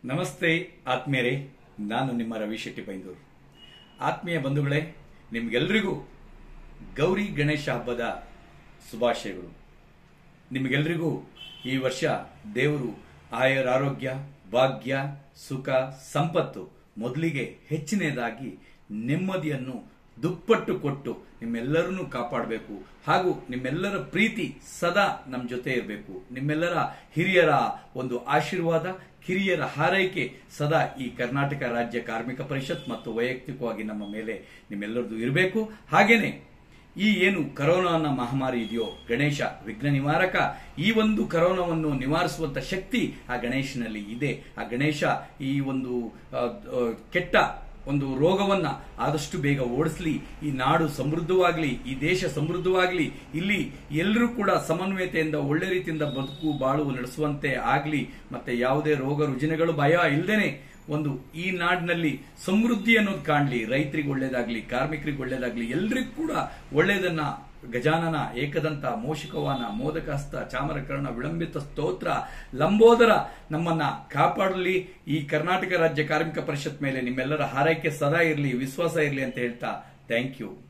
ನಮಸ್ತೆ ಆತ್ಮೀಯರೇ ನಾನು ನಿಮ್ಮ ರವಿ ಶೆಟ್ಟಿ ಬೈಂದೂರು ಆತ್ಮೀಯ ಬಂಧುಗಳೇ ನಿಮ್ಗೆಲ್ರಿಗೂ ಗೌರಿ ಗಣೇಶ ಹಬ್ಬದ ಶುಭಾಶಯಗಳು ನಿಮಗೆಲ್ರಿಗೂ ಈ ವರ್ಷ ದೇವರು ಆಯುರ ಆರೋಗ್ಯ ಭಾಗ್ಯ ಸುಖ ಸಂಪತ್ತು ಮೊದಲಿಗೆ ಹೆಚ್ಚಿನದಾಗಿ ನೆಮ್ಮದಿಯನ್ನು ದುಪ್ಪಟ್ಟು ಕೊಟ್ಟು ನಿಮ್ಮೆಲ್ಲರನ್ನೂ ಕಾಪಾಡಬೇಕು ಹಾಗೂ ನಿಮ್ಮೆಲ್ಲರ ಪ್ರೀತಿ ಸದಾ ನಮ್ಮ ಜೊತೆ ಇರಬೇಕು ನಿಮ್ಮೆಲ್ಲರ ಹಿರಿಯರ ಒಂದು ಆಶೀರ್ವಾದ ಕಿರಿಯರ ಹಾರೈಕೆ ಸದಾ ಈ ಕರ್ನಾಟಕ ರಾಜ್ಯ ಕಾರ್ಮಿಕ ಪರಿಷತ್ ಮತ್ತು ವೈಯಕ್ತಿಕವಾಗಿ ನಮ್ಮ ಮೇಲೆ ನಿಮ್ಮೆಲ್ಲರದು ಇರಬೇಕು ಹಾಗೇನೆ ಈ ಏನು ಕರೋನಾನ ಮಹಾಮಾರಿ ಇದೆಯೋ ಗಣೇಶ ವಿಘ್ನ ನಿವಾರಕ ಈ ಒಂದು ಕರೋನಾವನ್ನು ನಿವಾರಿಸುವಂತ ಶಕ್ತಿ ಆ ಗಣೇಶನಲ್ಲಿ ಇದೆ ಆ ಗಣೇಶ ಈ ಒಂದು ಆ, ಆ, ಕೆಟ್ಟ ಒಂದು ರೋಗವನ್ನ ಆದಷ್ಟು ಬೇಗ ಓಡಿಸ್ಲಿ ಈ ನಾಡು ಸಮೃದ್ಧವಾಗ್ಲಿ ಈ ದೇಶ ಸಮೃದ್ಧವಾಗ್ಲಿ ಇಲ್ಲಿ ಎಲ್ಲರೂ ಕೂಡ ಸಮನ್ವಯತೆಯಿಂದ ಒಳ್ಳೆ ರೀತಿಯಿಂದ ಬದುಕು ಬಾಳು ನಡೆಸುವಂತೆ ಆಗ್ಲಿ ಮತ್ತೆ ಯಾವುದೇ ರೋಗ ರುಜಿನಗಳು ಭಯ ಇಲ್ದೇನೆ ಒಂದು ಈ ನಾಡಿನಲ್ಲಿ ಸಮೃದ್ಧಿ ಅನ್ನೋದು ಕಾಣ್ಲಿ ರೈತರಿಗೆ ಒಳ್ಳೇದಾಗ್ಲಿ ಕಾರ್ಮಿಕರಿಗೆ ಒಳ್ಳೇದಾಗ್ಲಿ ಎಲ್ರಿಗೂ ಕೂಡ ಒಳ್ಳೇದನ್ನ ಗಜಾನನ ಏಕದಂತ ಮೋಷಕವಾನ ಮೋದಕಹಸ್ತ ಚಾಮರಕರ್ಣ ವಿಳಂಬಿತ ಸ್ತೋತ್ರ ಲಂಬೋದರ ನಮ್ಮನ್ನ ಕಾಪಾಡಲಿ ಈ ಕರ್ನಾಟಕ ರಾಜ್ಯ ಕಾರ್ಮಿಕ ಪರಿಷತ್ ಮೇಲೆ ನಿಮ್ಮೆಲ್ಲರ ಹಾರೈಕೆ ಸದಾ ಇರಲಿ ವಿಶ್ವಾಸ ಇರಲಿ ಅಂತ ಹೇಳ್ತಾ ಥ್ಯಾಂಕ್ ಯು